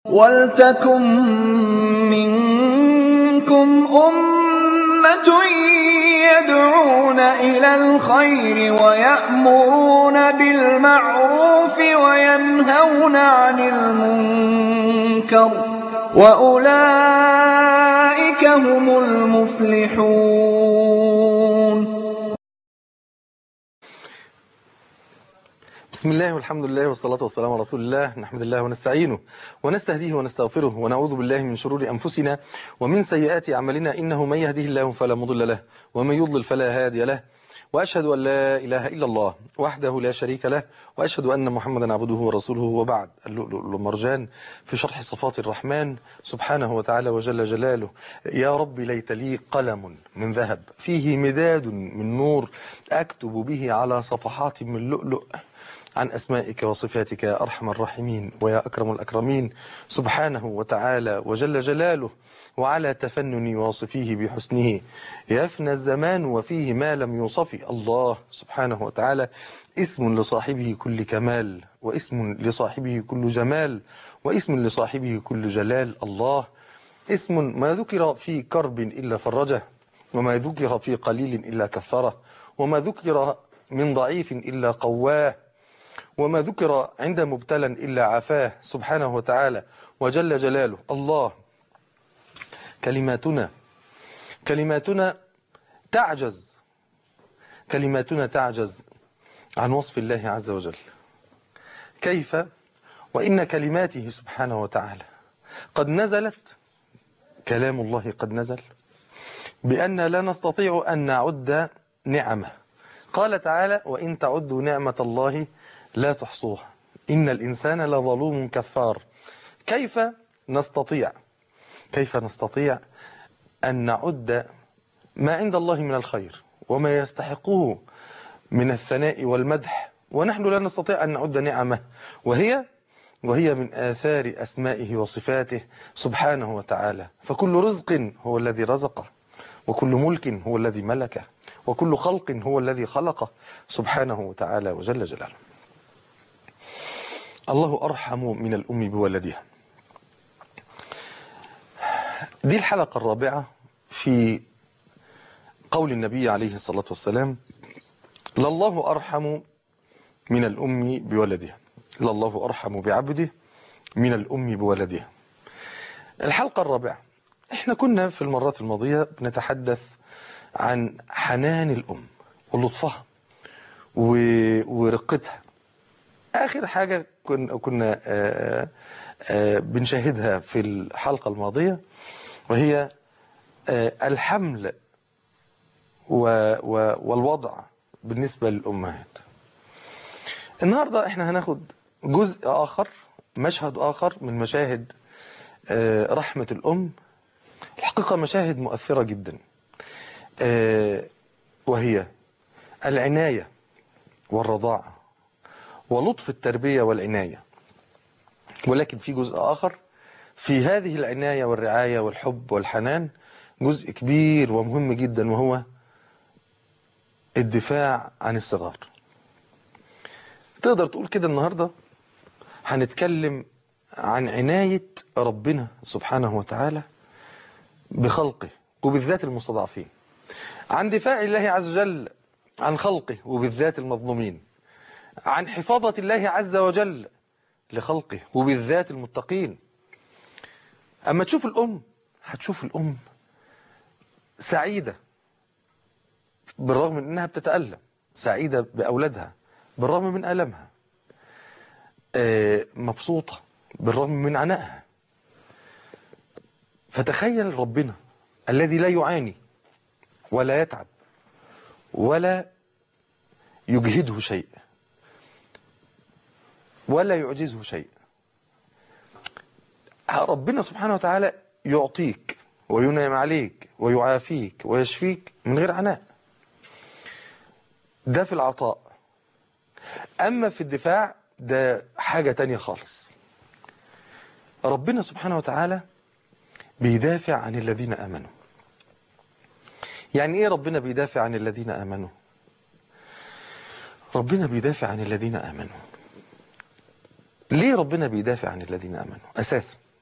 وَلْتَكُن مِّنكُمْ أُمَّةٌ يَدْعُونَ إِلَى الْخَيْرِ وَيَأْمُرُونَ بِالْمَعْرُوفِ وَيَنْهَوْنَ عَنِ الْمُنكَرِ ۚ وَأُولَٰئِكَ هُمُ الْمُفْلِحُونَ بسم الله والحمد لله والصلاة والسلام على رسول الله نحمد الله ونستعينه ونستهديه ونستغفره ونعوذ بالله من شرور أنفسنا ومن سيئات أعمالنا إنه من يهده الله فلا مضل له ومن يضلل فلا هادي له وأشهد أن لا إله إلا الله وحده لا شريك له وأشهد أن محمدا عبده ورسوله وبعد اللؤلؤ والمرجان في شرح صفات الرحمن سبحانه وتعالى وجل جلاله يا رب ليت لي قلم من ذهب فيه مداد من نور أكتب به على صفحات من لؤلؤ عن أسمائك وصفاتك يا أرحم الراحمين ويا أكرم الأكرمين سبحانه وتعالى وجل جلاله وعلى تفنن واصفيه بحسنه يفنى الزمان وفيه ما لم يوصف الله سبحانه وتعالى اسم لصاحبه كل كمال واسم لصاحبه كل جمال واسم لصاحبه كل جلال الله اسم ما ذكر في كرب إلا فرجه وما ذكر في قليل إلا كفره وما ذكر من ضعيف إلا قواه وما ذكر عند مبتلا إلا عفاه سبحانه وتعالى وجل جلاله الله كلماتنا كلماتنا تعجز كلماتنا تعجز عن وصف الله عز وجل كيف وإن كلماته سبحانه وتعالى قد نزلت كلام الله قد نزل بأن لا نستطيع أن نعد نعمه قال تعالى وإن تعدوا نعمة الله لا تحصوها إن الإنسان لظلوم كفار كيف نستطيع كيف نستطيع أن نعد ما عند الله من الخير وما يستحقه من الثناء والمدح ونحن لا نستطيع أن نعد نعمه وهي وهي من آثار أسمائه وصفاته سبحانه وتعالى فكل رزق هو الذي رزقه وكل ملك هو الذي ملكه وكل خلق هو الذي خلقه سبحانه وتعالى وجل جلاله الله أرحم من الأم بولدها دي الحلقة الرابعة في قول النبي عليه الصلاة والسلام لله أرحم من الأم بولدها لله أرحم بعبده من الأم بولدها الحلقة الرابعة احنا كنا في المرات الماضية بنتحدث عن حنان الأم ولطفها ورقتها آخر حاجة كنا, كنا آآ آآ بنشاهدها في الحلقة الماضية وهي الحمل والوضع بالنسبة للأمهات النهاردة احنا هناخد جزء آخر مشهد آخر من مشاهد رحمة الأم الحقيقة مشاهد مؤثرة جدا وهي العناية والرضاعة ولطف التربية والعناية ولكن في جزء آخر في هذه العناية والرعاية والحب والحنان جزء كبير ومهم جدا وهو الدفاع عن الصغار تقدر تقول كده النهاردة هنتكلم عن عناية ربنا سبحانه وتعالى بخلقه وبالذات المستضعفين عن دفاع الله عز وجل عن خلقه وبالذات المظلومين عن حفاظة الله عز وجل لخلقه وبالذات المتقين أما تشوف الأم هتشوف الأم سعيدة بالرغم من أنها بتتألم سعيدة بأولادها بالرغم من ألمها مبسوطة بالرغم من عنائها فتخيل ربنا الذي لا يعاني ولا يتعب ولا يجهده شيء ولا يعجزه شيء ربنا سبحانه وتعالى يعطيك وينعم عليك ويعافيك ويشفيك من غير عناء ده في العطاء أما في الدفاع ده حاجة تانية خالص ربنا سبحانه وتعالى بيدافع عن الذين آمنوا يعني ايه ربنا بيدافع عن الذين آمنوا ربنا بيدافع عن الذين آمنوا ليه ربنا بيدافع عن الذين آمنوا أساسا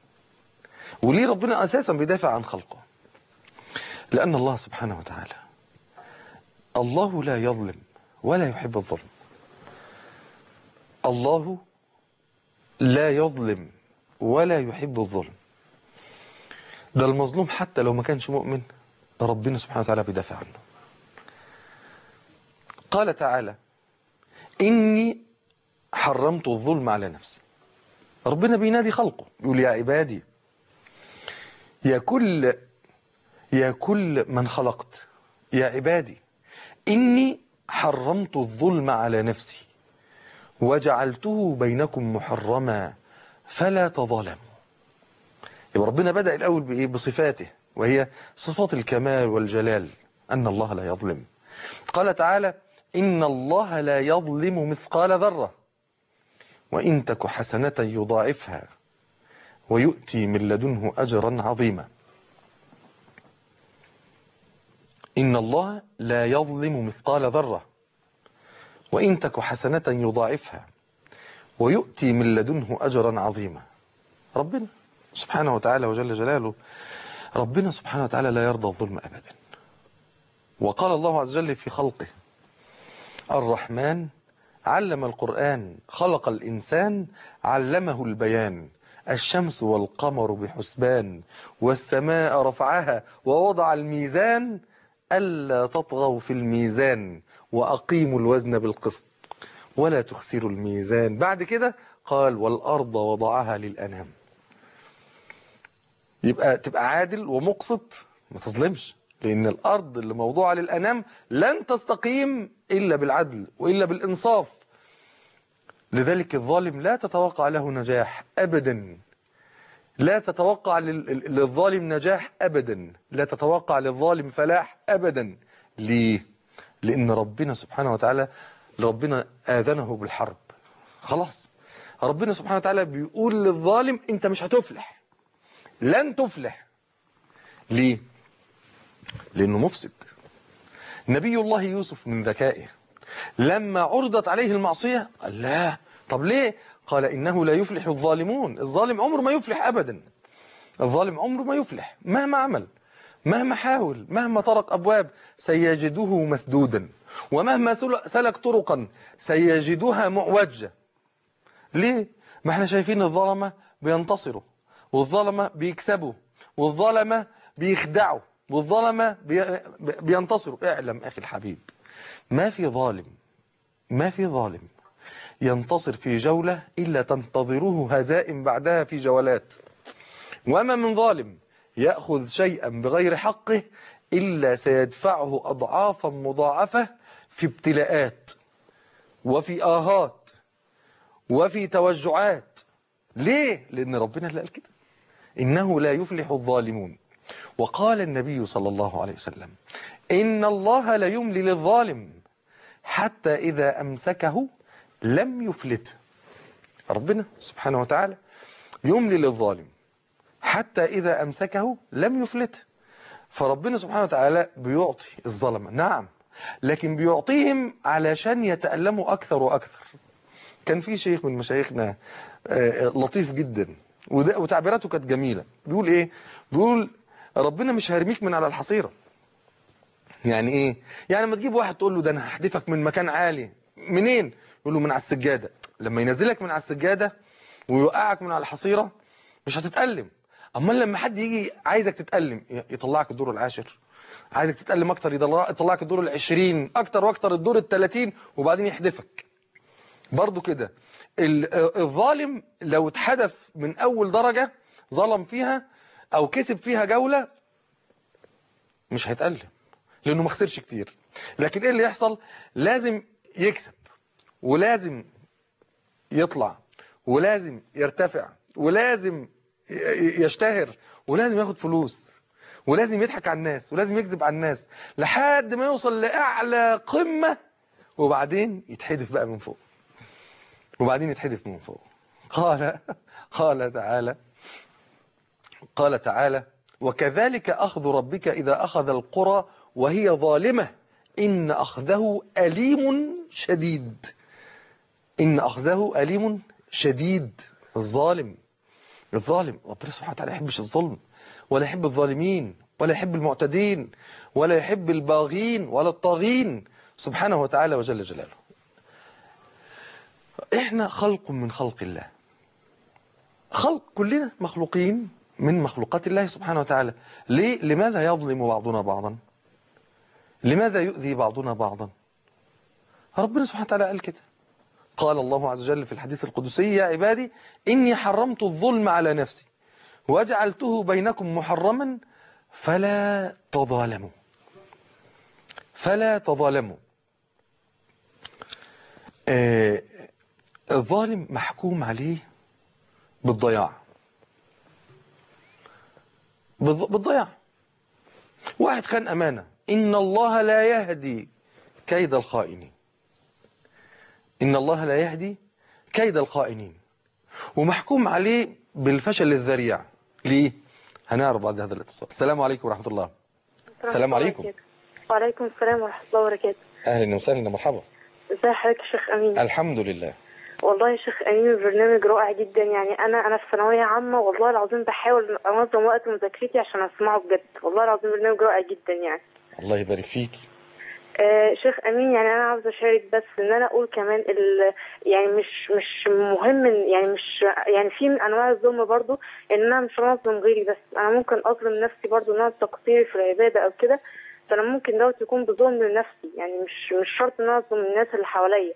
وليه ربنا أساسا بيدافع عن خلقه لأن الله سبحانه وتعالى الله لا يظلم ولا يحب الظلم الله لا يظلم ولا يحب الظلم ده المظلوم حتى لو ما كانش مؤمن ده ربنا سبحانه وتعالى بيدافع عنه قال تعالى إني حرمت الظلم على نفسي ربنا بينادي خلقه يقول يا عبادي يا كل يا كل من خلقت يا عبادي إني حرمت الظلم على نفسي وجعلته بينكم محرما فلا تظلموا يبقى ربنا بدأ الأول بإيه؟ بصفاته وهي صفات الكمال والجلال أن الله لا يظلم قال تعالى إن الله لا يظلم مثقال ذرة وإن تك حسنة يضاعفها ويؤتي من لدنه أجرا عظيما إن الله لا يظلم مثقال ذرة وإن تك حسنة يضاعفها ويؤتي من لدنه أجرا عظيما ربنا سبحانه وتعالى وجل جلاله ربنا سبحانه وتعالى لا يرضى الظلم أبدا وقال الله عز وجل في خلقه الرحمن علم القرآن خلق الإنسان علمه البيان الشمس والقمر بحسبان والسماء رفعها ووضع الميزان ألا تطغوا في الميزان وأقيموا الوزن بالقسط ولا تخسروا الميزان بعد كده قال والأرض وضعها للأنام يبقى تبقى عادل ومقسط ما تظلمش لأن الأرض اللي موضوعة للأنام لن تستقيم إلا بالعدل وإلا بالإنصاف لذلك الظالم لا تتوقع له نجاح أبدا لا تتوقع لل- للظالم نجاح أبدا لا تتوقع للظالم فلاح أبدا ليه؟ لأن ربنا سبحانه وتعالى ربنا آذنه بالحرب خلاص ربنا سبحانه وتعالى بيقول للظالم أنت مش هتفلح لن تفلح ليه؟ لأنه مفسد نبي الله يوسف من ذكائه لما عرضت عليه المعصية قال لا طب ليه قال إنه لا يفلح الظالمون الظالم عمره ما يفلح أبدا الظالم عمره ما يفلح مهما عمل مهما حاول مهما طرق أبواب سيجده مسدودا ومهما سل- سلك طرقا سيجدها معوجة ليه؟ ما احنا شايفين الظلمة بينتصروا والظلمة بيكسبوا والظلمة بيخدعوا والظلمة بي... بينتصروا اعلم أخي الحبيب ما في ظالم ما في ظالم ينتصر في جولة إلا تنتظره هزائم بعدها في جولات وما من ظالم يأخذ شيئا بغير حقه إلا سيدفعه أضعافا مضاعفة في ابتلاءات وفي آهات وفي توجعات ليه؟ لأن ربنا اللي قال كده إنه لا يفلح الظالمون وقال النبي صلى الله عليه وسلم إن الله لا يملي للظالم حتى إذا أمسكه لم يفلته ربنا سبحانه وتعالى يملي للظالم حتى إذا أمسكه لم يفلته فربنا سبحانه وتعالى بيعطي الظلمة نعم لكن بيعطيهم علشان يتألموا أكثر وأكثر كان في شيخ من مشايخنا آه، لطيف جدا وده- وتعبيراته كانت جميلة بيقول إيه بيقول ربنا مش هيرميك من على الحصيرة يعني ايه يعني لما تجيب واحد تقول له ده انا هحدفك من مكان عالي منين يقول له من على السجاده لما ينزلك من على السجاده ويوقعك من على الحصيره مش هتتألم اما لما حد يجي عايزك تتألم يطلعك الدور العاشر عايزك تتألم اكتر يطلع- يطلعك الدور العشرين اكتر واكتر الدور التلاتين وبعدين يحدفك برضو كده ال- الظالم لو اتحدف من اول درجة ظلم فيها او كسب فيها جولة مش هيتألم لانه ما خسرش كتير لكن ايه اللي يحصل لازم يكسب ولازم يطلع ولازم يرتفع ولازم ي- ي- يشتهر ولازم ياخد فلوس ولازم يضحك على الناس ولازم يكذب على الناس لحد ما يوصل لأعلى قمة وبعدين يتحدف بقى من فوق وبعدين يتحدف من فوق قال قال تعالى قال تعالى وكذلك أخذ ربك إذا أخذ القرى وهي ظالمة إن أخذه أليم شديد إن أخذه أليم شديد الظالم الظالم ربنا سبحانه وتعالى يحبش الظلم ولا يحب الظالمين ولا يحب المعتدين ولا يحب الباغين ولا الطاغين سبحانه وتعالى وجل جلاله احنا خلق من خلق الله خلق كلنا مخلوقين من مخلوقات الله سبحانه وتعالى ليه لماذا يظلم بعضنا بعضا لماذا يؤذي بعضنا بعضا ربنا سبحانه وتعالى قال كده قال الله عز وجل في الحديث القدسي يا عبادي إني حرمت الظلم على نفسي وجعلته بينكم محرما فلا تظالموا فلا تظالموا آه الظالم محكوم عليه بالضياع بالض- بالضياع واحد خان أمانة إن الله لا يهدي كيد الخائنين إن الله لا يهدي كيد الخائنين ومحكوم عليه بالفشل الذريع ليه؟ هنعرف بعد هذا الاتصال السلام عليكم ورحمة الله السلام عليكم وعليكم السلام ورحمة الله وبركاته أهلا وسهلا مرحبا ازي حضرتك يا شيخ أمين الحمد لله والله يا شيخ أمين البرنامج رائع جدا يعني أنا أنا في ثانوية عامة والله العظيم بحاول أنظم وقت مذاكرتي عشان أسمعه بجد والله العظيم برنامج رائع جدا يعني الله يبارك فيك آه شيخ أمين يعني أنا عاوزة أشارك بس إن أنا أقول كمان ال يعني مش مش مهم إن- يعني مش يعني في من أنواع الظلم برضو إن أنا مش هنظلم غيري بس أنا ممكن أظلم نفسي برضو إن أنا تقصيري في العبادة أو كده فأنا ممكن دوت يكون بظلم لنفسي يعني مش مش شرط إن أنا أظلم الناس اللي حواليا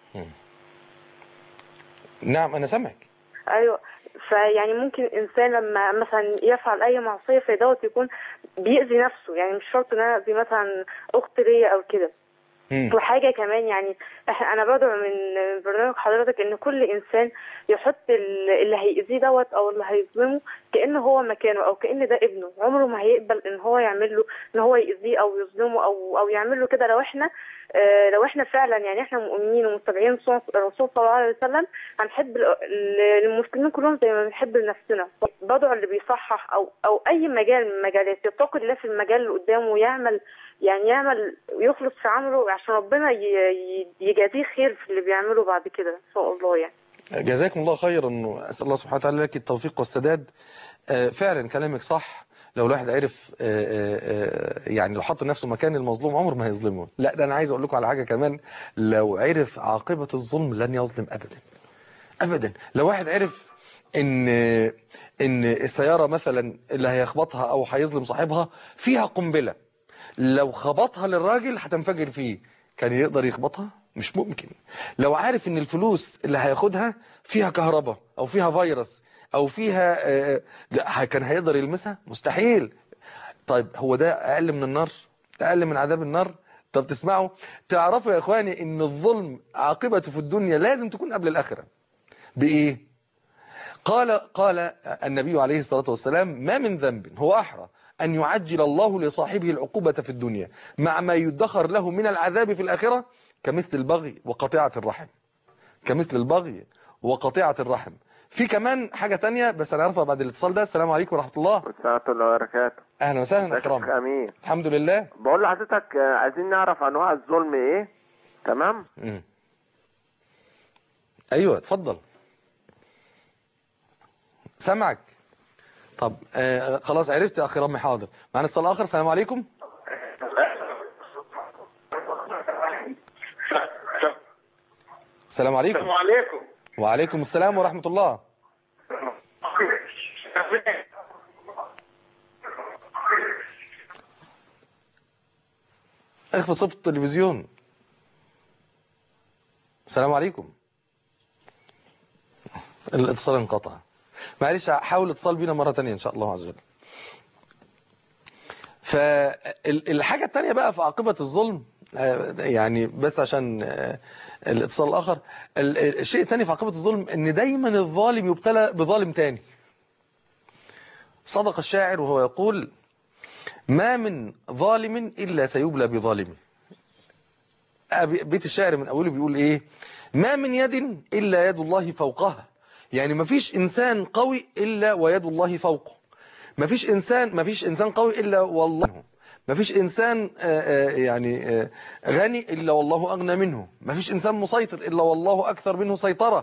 نعم أنا سامعك ايوه فيعني ممكن انسان لما مثلا يفعل اي معصيه فدوت يكون بيأذي نفسه يعني مش شرط ان انا اذي مثلا اخت ليا او كده مم. وحاجه كمان يعني إح- انا بدعو من برنامج حضرتك ان كل انسان يحط ال- اللي هيأذيه دوت او اللي هيظلمه كانه هو مكانه او كان ده ابنه عمره ما هيقبل ان هو يعمل له ان هو يأذيه او يظلمه او او يعمل له كده لو احنا آه، لو احنا فعلا يعني احنا مؤمنين ومتبعين سنة الرسول صلى الله عليه وسلم هنحب ال- ال- المسلمين كلهم زي ما بنحب لنفسنا بدعو اللي بيصحح او او اي مجال من المجالات يتقي الله في المجال اللي قدامه ويعمل يعني يعمل ويخلص في عمله عشان ربنا ي- ي- يجازيه خير في اللي بيعمله بعد كده ان شاء الله يعني جزاكم الله خيرا أسأل الله سبحانه وتعالى لك التوفيق والسداد آه، فعلا كلامك صح لو الواحد عرف آه، آه، آه، يعني لو حط نفسه مكان المظلوم عمره ما هيظلمه لا ده أنا عايز أقول لكم على حاجة كمان لو عرف عاقبة الظلم لن يظلم أبدا أبدا لو واحد عرف إن إن السيارة مثلا اللي هيخبطها أو هيظلم صاحبها فيها قنبلة لو خبطها للراجل هتنفجر فيه كان يقدر يخبطها مش ممكن لو عارف ان الفلوس اللي هياخدها فيها كهرباء او فيها فيروس او فيها آه، لا كان هيقدر يلمسها مستحيل طيب هو ده اقل من النار ده اقل من عذاب النار طب تسمعوا تعرفوا يا اخواني ان الظلم عاقبته في الدنيا لازم تكون قبل الاخره بايه قال قال النبي عليه الصلاة والسلام ما من ذنب هو أحرى أن يعجل الله لصاحبه العقوبة في الدنيا مع ما يدخر له من العذاب في الآخرة كمثل البغي وقطيعة الرحم كمثل البغي وقطيعة الرحم في كمان حاجة تانية بس أنا عارفها بعد الاتصال ده السلام عليكم ورحمة الله ورحمة الله وبركاته أهلا وسهلا ازيك يا شيخ أكرم امين الحمد لله بقول لحضرتك آه، عايزين نعرف انواع الظلم ايه تمام مم. أيوة اتفضل سامعك طب آه خلاص عرفت يا أخي رامي حاضر معنا اتصال آخر السلام عليكم السلام عليكم عليكم وعليكم السلام ورحمة الله اخفض صوت التلفزيون السلام عليكم الاتصال انقطع معلش حاول اتصال بينا مرة تانية ان شاء الله عز وجل فالحاجة التانية بقى في عاقبة الظلم آه، يعني بس عشان آه، الاتصال الآخر ال- ال- الشيء التاني في عاقبة الظلم ان دايما الظالم يبتلى بظالم تاني صدق الشاعر وهو يقول ما من ظالم إلا سيبلى بظالمه أبي- بيت الشعر من أوله بيقول إيه ما من يد إلا يد الله فوقها يعني ما فيش إنسان قوي إلا ويد الله فوقه ما فيش إنسان ما فيش إنسان قوي إلا والله ما فيش إنسان آه، آه، يعني آه، غني إلا والله أغنى منه ما فيش إنسان مسيطر إلا والله أكثر منه سيطرة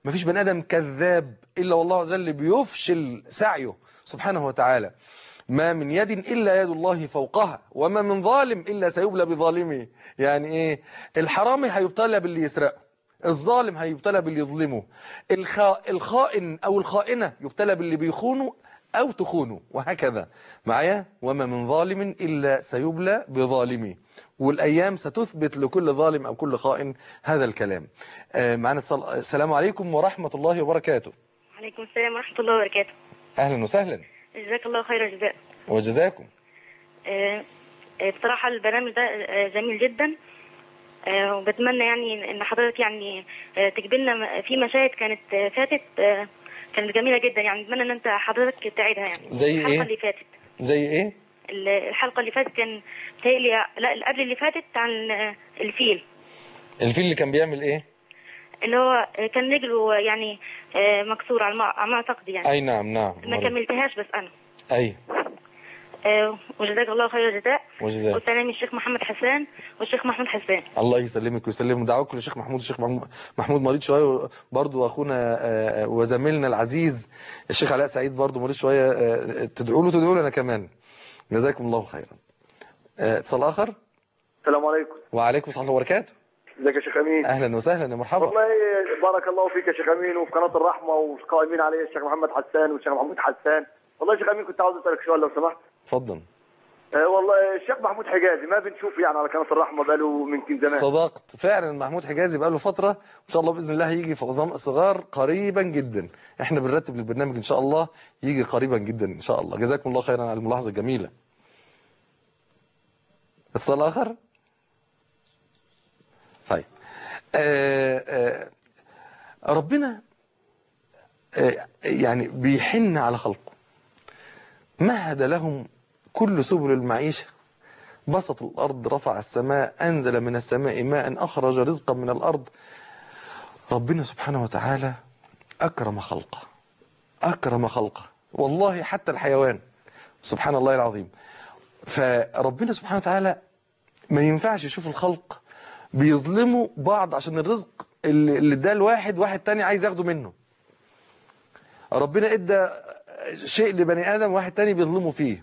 مفيش بني ادم كذاب الا والله عز وجل بيفشل سعيه سبحانه وتعالى ما من يد الا يد الله فوقها وما من ظالم الا سيبلى بظالمه يعني ايه الحرامي هيبتلى باللي يسرقه الظالم هيبتلى باللي يظلمه الخا... الخائن او الخائنه يبتلى باللي بيخونه او تخونه وهكذا معايا وما من ظالم الا سيبلى بظالمه والايام ستثبت لكل ظالم او كل خائن هذا الكلام آه معانا اتصال السلام عليكم ورحمه الله وبركاته وعليكم السلام ورحمة الله وبركاته اهلا وسهلا جزاك الله خير الجزاء وجزاكم آه، آه، بصراحة البرنامج ده آه، جميل جدا آه، وبتمنى يعني ان حضرتك يعني آه، تجيب لنا م- في مشاهد كانت آه، فاتت آه، كانت جميلة جدا يعني بتمنى ان انت حضرتك تعيدها يعني زي الحلقة إيه؟ اللي فاتت زي ايه ال- الحلقة اللي فاتت كان بتهيألي لا اللي قبل اللي فاتت عن آه، الفيل الفيل اللي كان بيعمل ايه اللي هو آه، كان رجله يعني آه، مكسور على ما على ما اعتقد يعني اي نعم نعم ما كملتهاش بس انا اي آه، وجزاك الله خير الجزاء وجزاك وسلام الشيخ محمد حسان والشيخ محمود حسان الله يسلمك ويسلم دعوكم للشيخ محمود الشيخ محمود- محمود مريض شويه برضو اخونا آه، آه، وزميلنا العزيز الشيخ علاء سعيد برضو مريض شويه آه، تدعوا له تدعوا له انا كمان جزاكم الله خيرا آه، اتصال اخر السلام عليكم وعليكم السلام ورحمه الله وبركاته ازيك يا شيخ امين اهلا وسهلا يا مرحبا والله بارك الله فيك يا شيخ امين وفي قناه الرحمه والقائمين عليه الشيخ محمد حسان والشيخ محمود حسان والله يا شيخ امين كنت عاوز اسالك سؤال لو سمحت اتفضل أه والله الشيخ محمود حجازي ما بنشوف يعني على قناه الرحمه بقاله يمكن زمان صدقت فعلا محمود حجازي بقى له فتره ان شاء الله باذن الله هيجي في نظام الصغار قريبا جدا احنا بنرتب للبرنامج ان شاء الله يجي قريبا جدا ان شاء الله جزاكم الله خيرا على الملاحظه الجميله اتصال اخر طيب آه آه ربنا آه يعني بيحن على خلقه مهد لهم كل سبل المعيشه بسط الأرض رفع السماء أنزل من السماء ماء أخرج رزقا من الأرض ربنا سبحانه وتعالى أكرم خلقه أكرم خلقه والله حتى الحيوان سبحان الله العظيم فربنا سبحانه وتعالى ما ينفعش يشوف الخلق بيظلموا بعض عشان الرزق اللي اللي اداه لواحد واحد تاني عايز ياخده منه ربنا ادى شيء لبني آدم واحد تاني بيظلمه فيه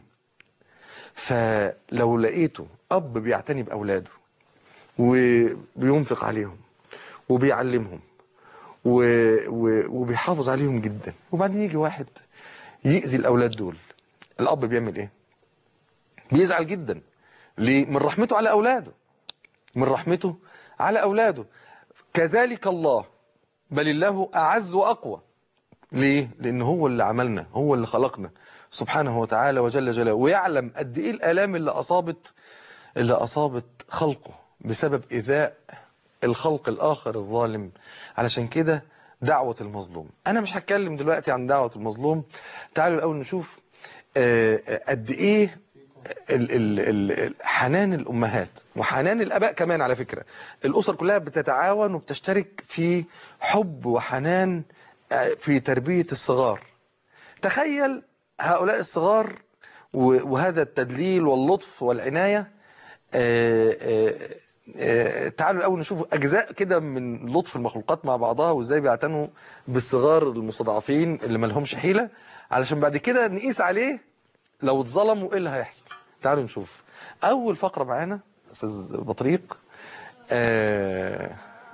فلو لقيته أب بيعتني بأولاده وبينفق عليهم وبيعلمهم و... و... وبيحافظ عليهم جدا وبعدين يجي واحد يأذي الأولاد دول الأب بيعمل إيه؟ بيزعل جدا ليه؟ من رحمته على أولاده من رحمته على أولاده كذلك الله بل الله أعز وأقوى ليه؟ لأن هو اللي عملنا هو اللي خلقنا سبحانه وتعالى وجل جلاله ويعلم قد إيه الآلام اللي أصابت اللي أصابت خلقه بسبب إيذاء الخلق الآخر الظالم علشان كده دعوة المظلوم أنا مش هتكلم دلوقتي عن دعوة المظلوم تعالوا الأول نشوف آه، آه، قد إيه ال- ال- ال- حنان الأمهات وحنان الأباء كمان على فكرة الأسر كلها بتتعاون وبتشترك في حب وحنان آه، في تربية الصغار تخيل هؤلاء الصغار و- وهذا التدليل واللطف والعناية آه، آه، آه، تعالوا الأول نشوف أجزاء كده من لطف المخلوقات مع بعضها وإزاي بيعتنوا بالصغار المستضعفين اللي ما لهمش حيلة علشان بعد كده نقيس عليه لو اتظلموا إيه اللي هيحصل تعالوا نشوف أول فقرة معانا أستاذ بطريق آه،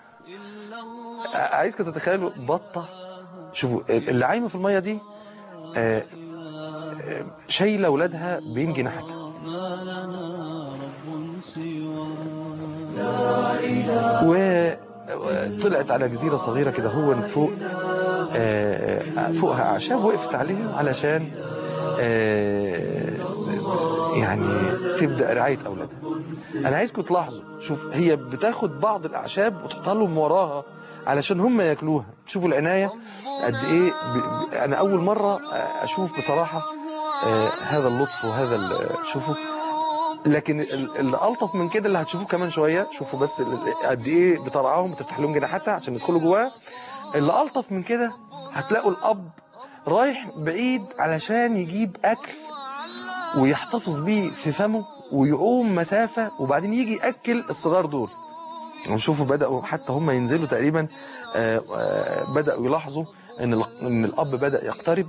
عايزكم تتخيلوا بطة شوفوا اللي عايمة في المية دي آه، آه، شايلة أولادها بين جناحاتها وطلعت على جزيرة صغيرة كده هو فوق آه، فوقها أعشاب وقفت عليها علشان آه، يعني تبدأ رعاية أولادها أنا عايزكم تلاحظوا شوف هي بتاخد بعض الأعشاب وتحطها لهم وراها علشان هم ياكلوها شوفوا العناية قد إيه ب... ب... أنا أول مرة أشوف بصراحة آه، هذا اللطف وهذا ال- شوفوا لكن ال- اللي ألطف من كده اللي هتشوفوه كمان شوية شوفوا بس ال- قد إيه بترعاهم بتفتح لهم جناحاتها عشان يدخلوا جواها اللي ألطف من كده هتلاقوا الأب رايح بعيد علشان يجيب أكل ويحتفظ بيه في فمه ويعوم مسافة وبعدين يجي يأكل الصغار دول وشوفوا بدأوا حتى هم ينزلوا تقريبا آه، آه، بدأوا يلاحظوا ان ال- ان الاب بدأ يقترب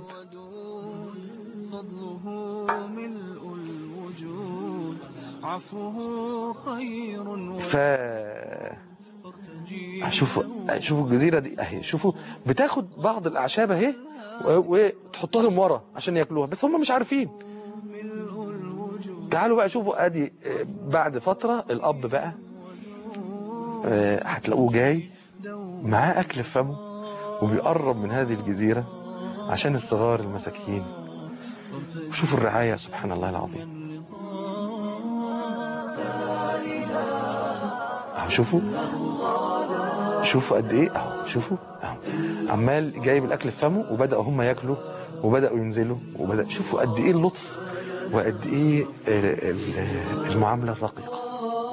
فضله ملء الوجود عفوه خير ف شوفوا شوفوا الجزيرة دي اهي شوفوا بتاخد بعض الاعشاب اهي و- وتحطها لهم ورا عشان ياكلوها بس هم مش عارفين تعالوا بقى شوفوا ادي آه، بعد فترة الاب بقى آه، هتلاقوه جاي معاه اكل في فمه وبيقرب من هذه الجزيرة عشان الصغار المساكين شوفوا الرعاية سبحان الله العظيم اهو شوفوا شوفوا قد ايه اهو شوفوا اهو عمال جايب الاكل في فمه وبداوا هم ياكلوا وبداوا ينزلوا وبدا شوفوا قد ايه اللطف وقد ايه ال- ال- المعامله الرقيقه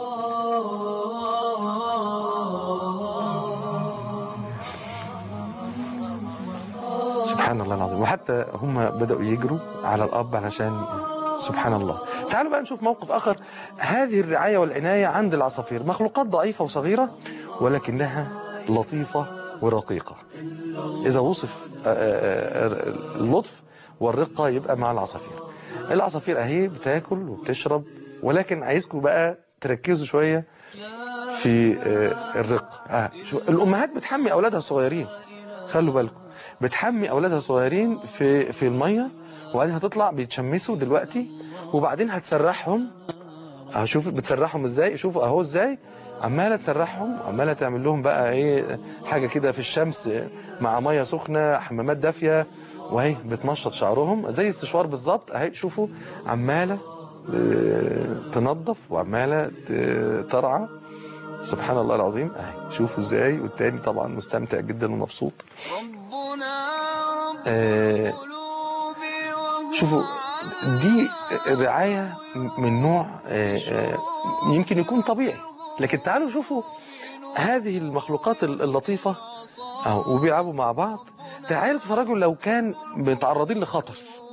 سبحان الله العظيم وحتى هم بدأوا يجروا على الأب علشان سبحان الله تعالوا بقى نشوف موقف آخر هذه الرعاية والعناية عند العصافير مخلوقات ضعيفة وصغيرة ولكنها لطيفة ورقيقة إذا وصف آه، آه، آه، اللطف والرقة يبقى مع العصافير العصافير أهي بتاكل وبتشرب ولكن عايزكم بقى تركزوا شوية في آه، الرق آه. شو الأمهات بتحمي أولادها الصغيرين خلوا بالكم بتحمي أولادها الصغيرين في في المية وبعدين هتطلع بيتشمسوا دلوقتي وبعدين هتسرحهم اهو شوف بتسرحهم ازاي شوفوا اهو ازاي عماله تسرحهم عماله تعمل لهم بقى ايه حاجه كده في الشمس مع ميه سخنه حمامات دافيه وهي بتنشط شعرهم زي السشوار بالظبط اهي شوفوا عماله آه، تنظف وعماله ت- ترعى سبحان الله العظيم اهي شوفوا ازاي والتاني طبعا مستمتع جدا ومبسوط ربنا رب آه، القلوب وهو شوفوا دي رعاية من نوع آه، آه، يمكن يكون طبيعي لكن تعالوا شوفوا هذه المخلوقات اللطيفة أهو، وبيلعبوا مع بعض تعالوا تتفرجوا لو كان متعرضين لخطر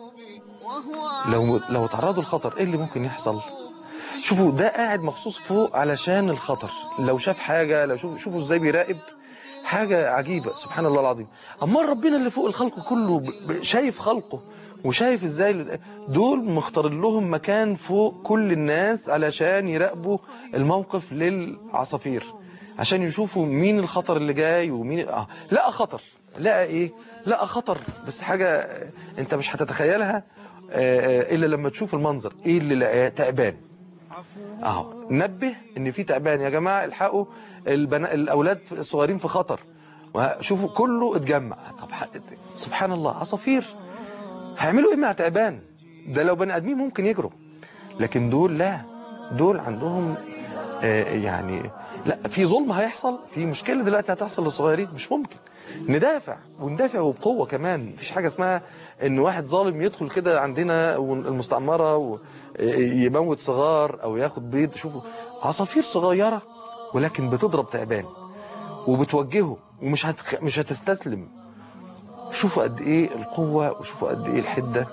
لو لو تعرضوا لخطر ايه اللي ممكن يحصل شوفوا ده قاعد مخصوص فوق علشان الخطر لو شاف حاجة لو شوفوا شوفوا ازاي بيراقب حاجة عجيبة سبحان الله العظيم أما ربنا اللي فوق الخلق كله ب- ب- شايف خلقه وشايف ازاي ال- دول مختارين لهم مكان فوق كل الناس علشان يراقبوا الموقف للعصافير عشان يشوفوا مين الخطر اللي جاي ومين آه. لقى خطر لقى ايه لقى خطر بس حاجة آه، انت مش هتتخيلها آه، آه، الا لما تشوف المنظر ايه اللي لقاه تعبان اهو نبه ان في تعبان يا جماعه الحقوا البنا... الاولاد الصغيرين في خطر وشوفوا كله اتجمع طب ح- سبحان الله عصافير هيعملوا ايه مع تعبان ده لو بني ادمين ممكن يجروا لكن دول لا دول عندهم آه يعني لا في ظلم هيحصل في مشكله دلوقتي هتحصل للصغيرين مش ممكن ندافع وندافع وبقوه كمان مفيش حاجه اسمها ان واحد ظالم يدخل كده عندنا المستعمره ويموت صغار او ياخد بيض شوفوا عصافير صغيره ولكن بتضرب تعبان وبتوجهه ومش هتخ... مش هتستسلم شوفوا قد ايه القوه وشوفوا قد ايه الحده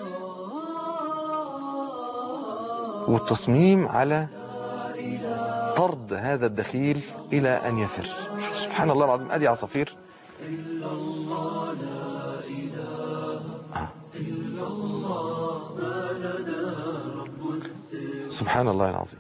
والتصميم على طرد هذا الدخيل الى ان يفر شوف سبحان الله العظيم ادي عصافير آه. سبحان الله العظيم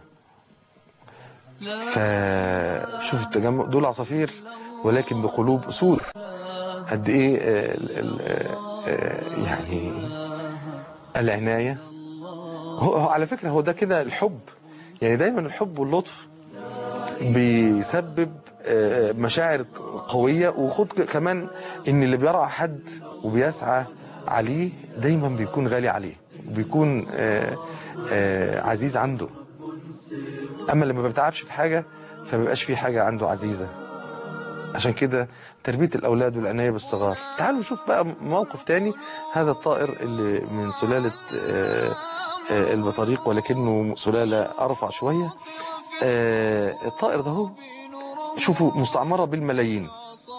فشوف التجمع دول عصافير ولكن بقلوب اسود قد ايه آه، ال- ال- آه، يعني العنايه هو هو على فكره هو ده كده الحب يعني دايما الحب واللطف بيسبب آه، مشاعر قوية وخد كمان ان اللي بيرعى حد وبيسعى عليه دايما بيكون غالي عليه وبيكون آه، آه، عزيز عنده اما اللي ما بيتعبش في حاجة فمبيبقاش في حاجة عنده عزيزة عشان كده تربية الأولاد والعناية بالصغار تعالوا نشوف بقى موقف تاني هذا الطائر اللي من سلالة آه، آه، البطاريق ولكنه سلالة أرفع شوية آه، الطائر ده هو شوفوا مستعمرة بالملايين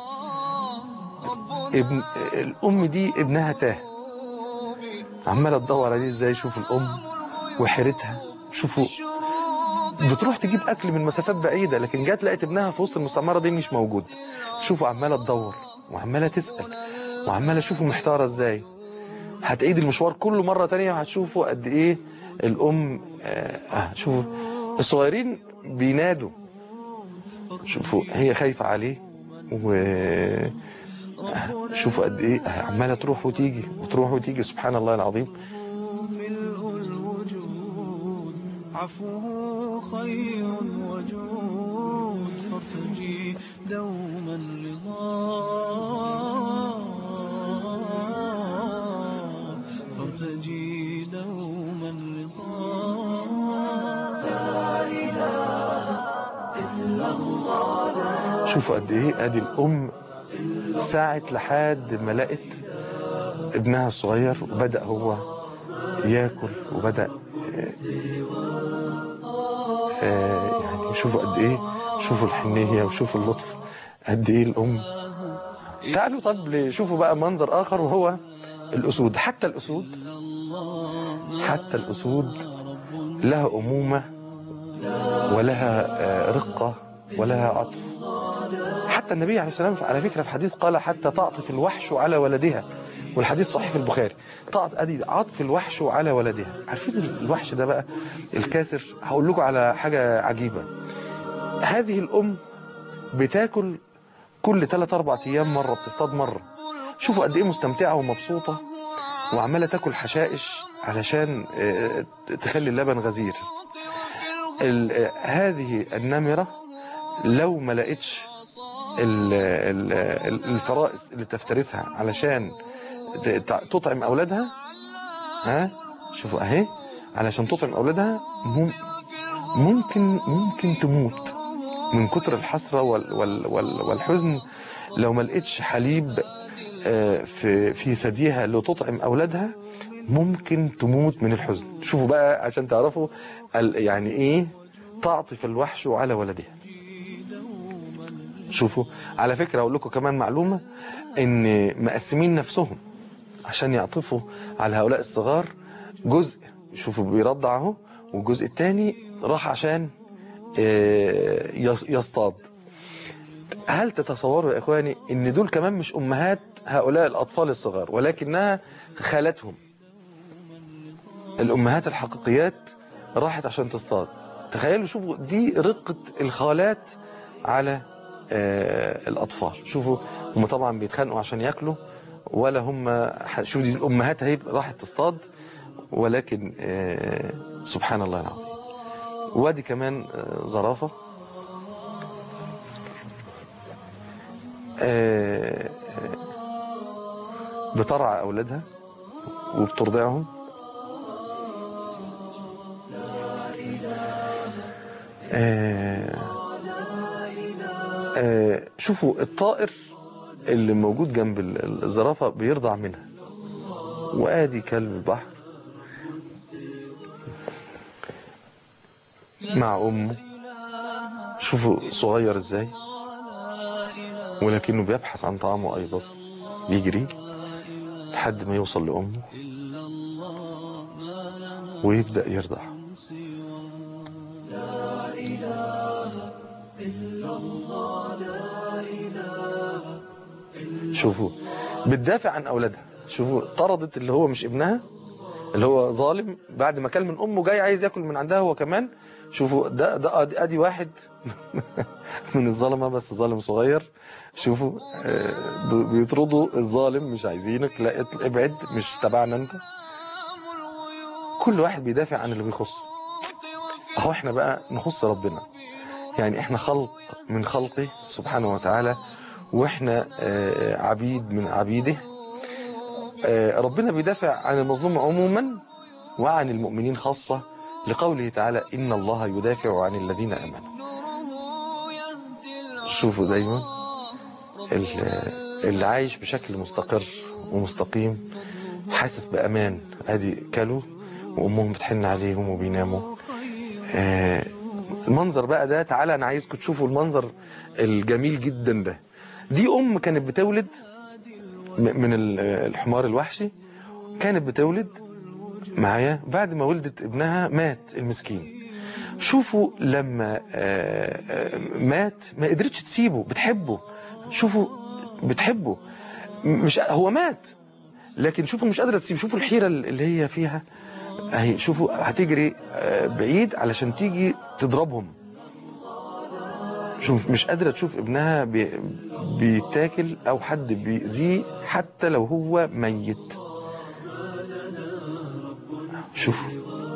ابن الأم دي ابنها تاه عمالة تدور عليه ازاي شوف الأم وحيرتها شوفوا بتروح تجيب اكل من مسافات بعيده لكن جت لقت ابنها في وسط المستعمره دي مش موجود شوفوا عماله تدور وعماله تسال وعماله شوفوا محتاره ازاي هتعيد المشوار كله مره تانية وهتشوفوا قد ايه الام آه آه، شوفوا الصغيرين بينادوا شوفوا هي خايفه عليه و آه، شوفوا قد ايه عماله تروح وتيجي وتروح وتيجي سبحان الله العظيم ملء الوجود عفوه خير وجود فارتجي دوما رضا فارتجي دوما رضا شوفوا قد ايه ادي الام ساعت لحد ما لقت ابنها الصغير وبدا هو ياكل وبدا آه، آه، يعني شوفوا قد ايه شوفوا الحنيه وشوفوا اللطف قد ايه الام تعالوا طب شوفوا بقى منظر اخر وهو الاسود حتى الاسود حتى الاسود لها امومه ولها آه، رقه ولها عطف حتى النبي عليه السلام على فكره في حديث قال حتى تعطف الوحش على ولدها والحديث صحيح في البخاري تعط ادي عطف الوحش على ولدها عارفين الوحش ده بقى الكاسر هقول لكم على حاجه عجيبه هذه الام بتاكل كل 3 4 ايام مره بتصطاد مره شوفوا قد ايه مستمتعه ومبسوطه وعماله تاكل حشائش علشان آه، تخلي اللبن غزير ال- آه، هذه النمره لو ما لقتش ال- ال- ال- الفرائس اللي تفترسها علشان ت- ت- تطعم اولادها ها شوفوا اهي علشان تطعم اولادها مم- ممكن ممكن تموت من كتر الحسره وال وال وال والحزن لو ما لقتش حليب آه، في في ثديها لتطعم اولادها ممكن تموت من الحزن شوفوا بقى عشان تعرفوا ال- يعني ايه تعطف الوحش على ولدها شوفوا على فكره اقول لكم كمان معلومه ان مقسمين نفسهم عشان يعطفوا على هؤلاء الصغار جزء شوفوا بيرضع اهو والجزء الثاني راح عشان آه، يص- يصطاد هل تتصوروا يا اخواني ان دول كمان مش امهات هؤلاء الاطفال الصغار ولكنها خالتهم الامهات الحقيقيات راحت عشان تصطاد تخيلوا شوفوا دي رقة الخالات على آه، الاطفال شوفوا هم طبعا بيتخانقوا عشان ياكلوا ولا هم شوفوا دي الامهات اهي راحت تصطاد ولكن آه، سبحان الله العظيم وادي كمان آه، زرافه آه، آه، بترعى اولادها وبترضعهم آه، آه، شوفوا الطائر اللي موجود جنب ال- الزرافه بيرضع منها وادي كلب البحر مع امه شوفوا صغير ازاي ولكنه بيبحث عن طعامه ايضا بيجري لحد ما يوصل لامه ويبدا يرضع شوفوا بتدافع عن اولادها شوفوا طردت اللي هو مش ابنها اللي هو ظالم بعد ما كل من امه جاي عايز ياكل من عندها هو كمان شوفوا ده ده ادي ادي واحد من الظلمه بس ظالم صغير شوفوا آه، ب- بيطردوا الظالم مش عايزينك لا اط- ابعد مش تبعنا انت كل واحد بيدافع عن اللي بيخصه اهو احنا بقى نخص ربنا يعني احنا خلق من خلقه سبحانه وتعالى واحنا آه، عبيد من عبيده آه، ربنا بيدافع عن المظلوم عموما وعن المؤمنين خاصة لقوله تعالى إن الله يدافع عن الذين آمنوا شوفوا دايما ال- اللي عايش بشكل مستقر ومستقيم حاسس بأمان ادي كلوا وأمهم بتحن عليهم وبيناموا آه، المنظر بقى ده تعالى أنا عايزكم تشوفوا المنظر الجميل جدا ده دي أم كانت بتولد م- من ال- الحمار الوحشي كانت بتولد معايا بعد ما ولدت ابنها مات المسكين شوفوا لما آه، آه، مات ما قدرتش تسيبه بتحبه شوفوا بتحبه م- مش هو مات لكن شوفوا مش قادره تسيبه شوفوا الحيره اللي هي فيها اهي شوفوا هتجري آه، بعيد علشان تيجي تضربهم شوف مش قادره تشوف ابنها بي بيتاكل او حد بيأذيه حتى لو هو ميت شوفوا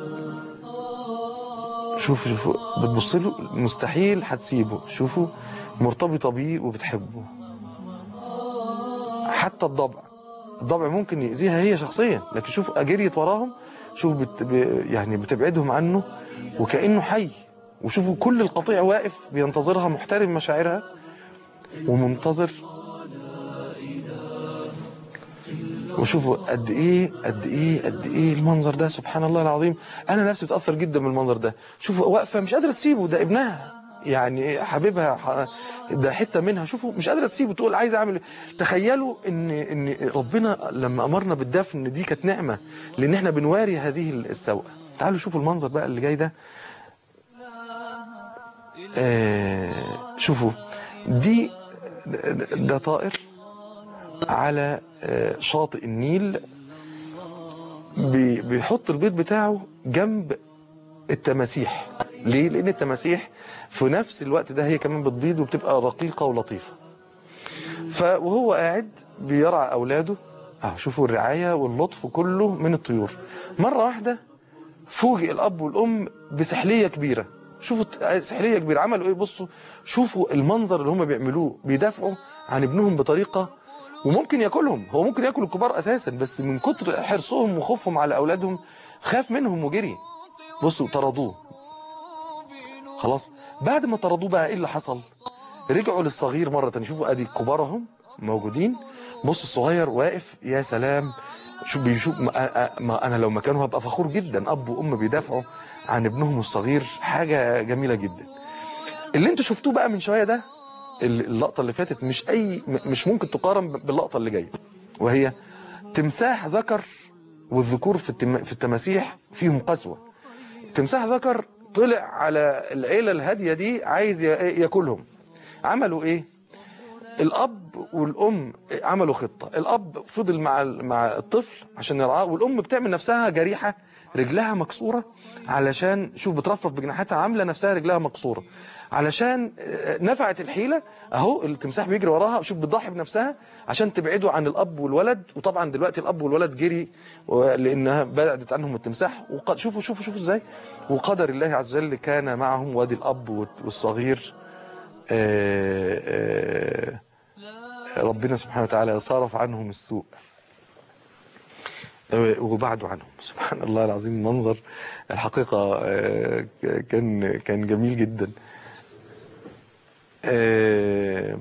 شوفوا شوفوا بتبص له مستحيل هتسيبه شوفوا مرتبطه بيه وبتحبه حتى الضبع الضبع ممكن يأذيها هي شخصيا لكن شوف جريت وراهم شوف بت ب- يعني بتبعدهم عنه وكأنه حي وشوفوا كل القطيع واقف بينتظرها محترم مشاعرها ومنتظر وشوفوا قد ايه قد ايه قد ايه المنظر ده سبحان الله العظيم انا نفسي بتاثر جدا بالمنظر ده شوفوا واقفه مش قادره تسيبه ده ابنها يعني حبيبها ح- ده حته منها شوفوا مش قادره تسيبه تقول عايز اعمل إيه. تخيلوا ان ان ربنا لما امرنا بالدفن دي كانت نعمه لان احنا بنواري هذه السوءه تعالوا شوفوا المنظر بقى اللي جاي ده آه شوفوا دي ده طائر على آه، شاطئ النيل بي- بيحط البيض بتاعه جنب التماسيح ليه؟ لأن التماسيح في نفس الوقت ده هي كمان بتبيض وبتبقى رقيقة ولطيفة ف وهو قاعد بيرعى أولاده أهو شوفوا الرعاية واللطف كله من الطيور مرة واحدة فوجئ الأب والأم بسحلية كبيرة شوفوا ت- سحلية كبيرة عملوا إيه بصوا شوفوا المنظر اللي هم بيعملوه بيدافعوا عن ابنهم بطريقة وممكن ياكلهم هو ممكن ياكل الكبار اساسا بس من كتر حرصهم وخوفهم على اولادهم خاف منهم وجري بصوا طردوه خلاص بعد ما طردوه بقى ايه اللي حصل رجعوا للصغير مرة تانية شوفوا ادي الكبار اهم موجودين بص الصغير واقف يا سلام شو بيشوف ما, ما انا لو مكانه هبقى فخور جدا اب وام بيدافعوا عن ابنهم الصغير حاجة جميلة جدا اللي انتوا شفتوه بقى من شوية ده اللقطة اللي فاتت مش اي مش ممكن تقارن باللقطة اللي جاية وهي تمساح ذكر والذكور في التم في التماسيح فيهم قسوة تمساح ذكر طلع على العيلة الهادية دي عايز ي- ياكلهم عملوا ايه الاب والام عملوا خطة الاب فضل مع ال- مع الطفل عشان يرعاه والام بتعمل نفسها جريحة رجلها مكسورة علشان شوف بترفرف بجناحاتها عاملة نفسها رجلها مكسورة علشان آه، نفعت الحيلة اهو التمساح بيجري وراها شوف بتضحي بنفسها عشان تبعده عن الاب والولد وطبعا دلوقتي الاب والولد جري و- لانها بعدت عنهم التمساح وق- شوفوا شوفوا شوفوا ازاي وقدر الله عز وجل كان معهم وادي الاب والت- والصغير آه، آه، ربنا سبحانه وتعالى صرف عنهم السوء آه، وبعدوا عنهم سبحان الله العظيم منظر الحقيقة آه، كان كان جميل جدا آه،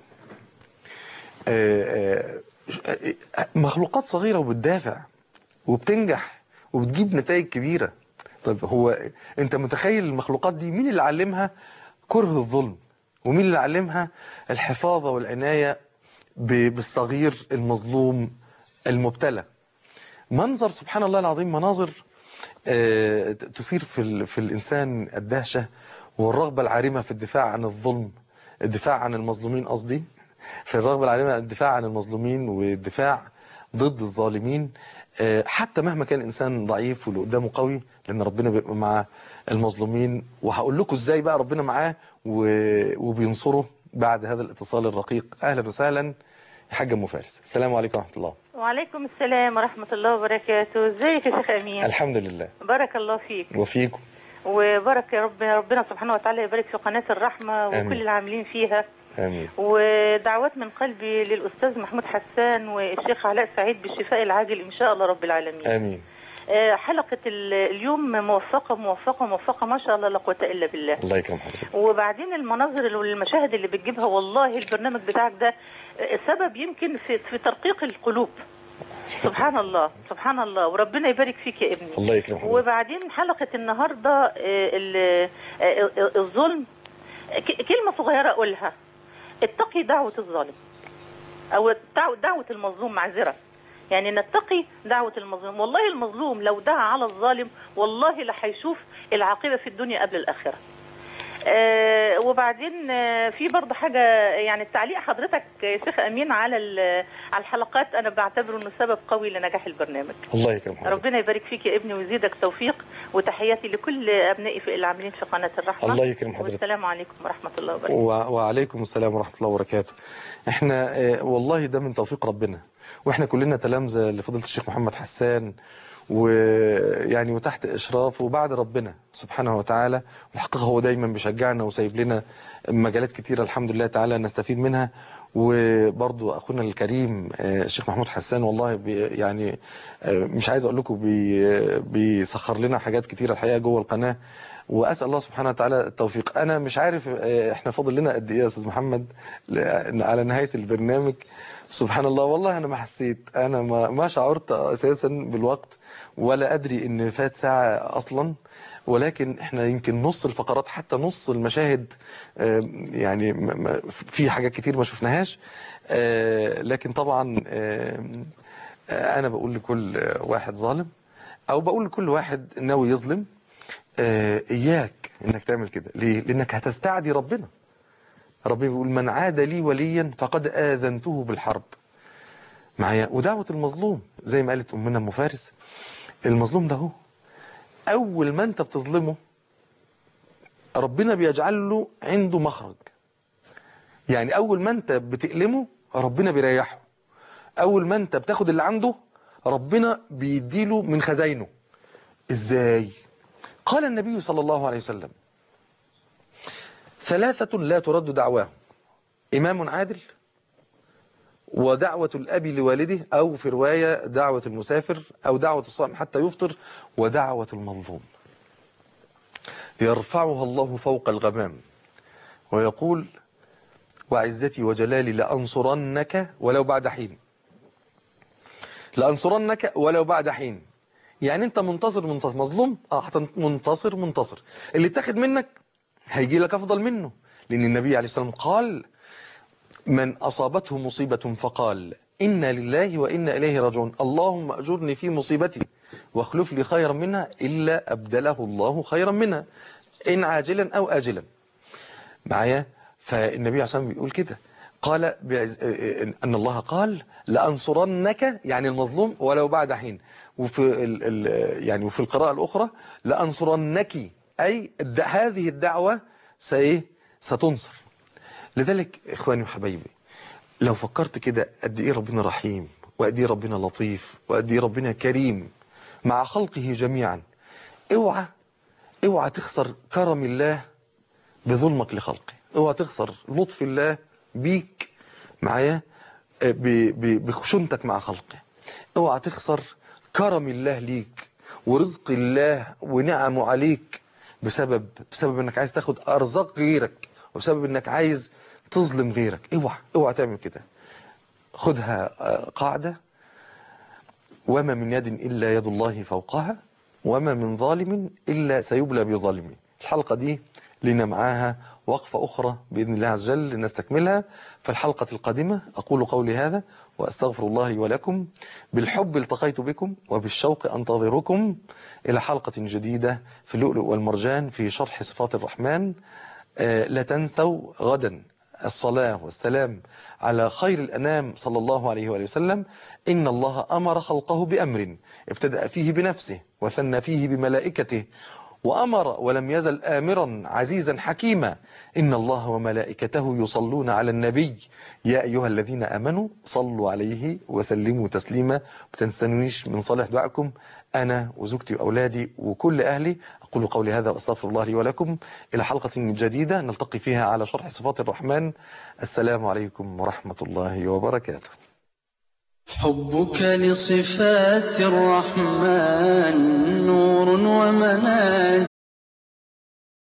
آه، آه، مخلوقات صغيرة وبتدافع وبتنجح وبتجيب نتائج كبيرة طيب هو انت متخيل المخلوقات دي مين اللي علمها كره الظلم ومين اللي علمها الحفاظة والعناية ب- بالصغير المظلوم المبتلى منظر سبحان الله العظيم مناظر آه، ت- تثير في ال- في الإنسان الدهشة والرغبة العارمة في الدفاع عن الظلم الدفاع عن المظلومين قصدي في الرغبة العارمة الدفاع عن المظلومين والدفاع ضد الظالمين آه، حتى مهما كان الإنسان ضعيف واللي قدامه قوي لأن ربنا بيبقى مع المظلومين وهقول لكم إزاي بقى ربنا معاه و- وبينصره بعد هذا الاتصال الرقيق أهلا وسهلا يا حاج أم فارس السلام عليكم ورحمة الله وعليكم السلام ورحمة الله وبركاته ازيك يا شيخ أمين الحمد لله بارك الله فيك وفيكم وبارك يا رب ربنا سبحانه وتعالى يبارك في قناة الرحمة آمين. وكل العاملين فيها آمين ودعوات من قلبي للأستاذ محمود حسان والشيخ علاء سعيد بالشفاء العاجل إن شاء الله رب العالمين آمين آه، حلقة ال- اليوم موفقة موفقة موفقة ما شاء الله لا قوة إلا بالله الله يكرم حضرتك وبعدين المناظر والمشاهد اللي بتجيبها والله البرنامج بتاعك ده آه، سبب يمكن في في ترقيق القلوب سبحان الله سبحان الله وربنا يبارك فيك يا ابني الله يكرم حضرتك وبعدين حلقة النهاردة آه، ال- آه، آه، الظلم ك- كلمة صغيرة أقولها اتقي دعوة الظالم أو دعوة دعوة المظلوم معذرة يعني نتقي دعوة المظلوم والله المظلوم لو دعا على الظالم والله لا هيشوف العاقبة في الدنيا قبل الآخرة آه وبعدين آه في برضه حاجة يعني تعليق حضرتك يا شيخ أمين على ال- على الحلقات أنا بعتبره إنه سبب قوي لنجاح البرنامج الله يكرم حضرتك ربنا يبارك فيك يا ابني ويزيدك توفيق وتحياتي لكل أبنائي في العاملين في قناة الرحمة الله يكرم حضرتك. والسلام عليكم ورحمة الله وبركاته و- وعليكم السلام ورحمة الله وبركاته احنا آه، والله ده من توفيق ربنا واحنا كلنا تلامذة لفضيلة الشيخ محمد حسان ويعني وتحت اشرافه وبعد ربنا سبحانه وتعالى والحقيقة هو دايما بيشجعنا وسايب لنا مجالات كتيرة الحمد لله تعالى نستفيد منها وبرضو اخونا الكريم آه، الشيخ محمود حسان والله بي يعني آه، مش عايز اقول لكم بي بيسخر لنا حاجات كتيرة الحقيقة جوه القناة واسال الله سبحانه وتعالى التوفيق انا مش عارف آه، احنا فاضل لنا قد ايه يا استاذ محمد ل- على نهايه البرنامج سبحان الله والله انا ما حسيت انا ما ما شعرت اساسا بالوقت ولا ادري ان فات ساعه اصلا ولكن احنا يمكن نص الفقرات حتى نص المشاهد آه، يعني م- م- في حاجات كتير ما شفناهاش آه، لكن طبعا آه، آه، انا بقول لكل آه، واحد ظالم او بقول لكل واحد ناوي يظلم آه، إياك إنك تعمل كده ليه؟ لأنك هتستعدي ربنا ربنا بيقول من عاد لي وليا فقد آذنته بالحرب معايا ودعوة المظلوم زي ما قالت أمنا أم فارس المظلوم ده هو أول ما أنت بتظلمه ربنا بيجعل له عنده مخرج يعني أول ما أنت بتألمه ربنا بيريحه أول ما أنت بتاخد اللي عنده ربنا بيديله من خزاينه إزاي؟ قال النبي صلى الله عليه وسلم ثلاثة لا ترد دعواهم إمام عادل ودعوة الأب لوالده أو في رواية دعوة المسافر أو دعوة الصائم حتى يفطر ودعوة المظلوم يرفعها الله فوق الغمام ويقول وعزتي وجلالي لأنصرنك ولو بعد حين لأنصرنك ولو بعد حين يعني انت منتصر منتصر مظلوم اه هتن- منتصر منتصر اللي اتاخد منك هيجي لك افضل منه لان النبي عليه الصلاه والسلام قال من اصابته مصيبه فقال انا لله وانا اليه راجعون اللهم اجرني في مصيبتي واخلف لي خيرا منها الا ابدله الله خيرا منها ان عاجلا او اجلا معايا فالنبي عليه الصلاه والسلام بيقول كده قال بعز... ان الله قال لانصرنك يعني المظلوم ولو بعد حين وفي ال... ال... يعني وفي القراءه الاخرى لانصرنك اي الد... هذه الدعوه سايه ستنصر لذلك اخواني وحبايبي لو فكرت كده قد ايه ربنا رحيم وقد ايه ربنا لطيف وقد ايه ربنا كريم مع خلقه جميعا اوعى اوعى تخسر كرم الله بظلمك لخلقه اوعى تخسر لطف الله بيك معايا آه، ب- ب- بخشونتك مع خلقه اوعى تخسر كرم الله ليك ورزق الله ونعمه عليك بسبب بسبب انك عايز تاخد ارزاق غيرك وبسبب انك عايز تظلم غيرك اوعى اوعى تعمل كده خدها آه، قاعده وما من يد إلا يد الله فوقها وما من ظالم إلا سيبلى بظالم الحلقة دي لنا معاها وقفة أخرى بإذن الله عز وجل نستكملها في الحلقة القادمة أقول قولي هذا وأستغفر الله لي ولكم بالحب التقيت بكم وبالشوق أنتظركم إلى حلقة جديدة في اللؤلؤ والمرجان في شرح صفات الرحمن آه، لا تنسوا غدا الصلاة والسلام على خير الأنام صلى الله عليه وآله وسلم إن الله أمر خلقه بأمر ابتدأ فيه بنفسه وثنى فيه بملائكته وأمر ولم يزل آمرا عزيزا حكيما إن الله وملائكته يصلون على النبي يا أيها الذين آمنوا صلوا عليه وسلموا تسليما بتنسونيش من صالح دعائكم أنا وزوجتي وأولادي وكل أهلي أقول قولي هذا وأستغفر الله لي ولكم إلى حلقة جديدة نلتقي فيها على شرح صفات الرحمن السلام عليكم ورحمة الله وبركاته حبك لصفات الرحمن نور ومنازل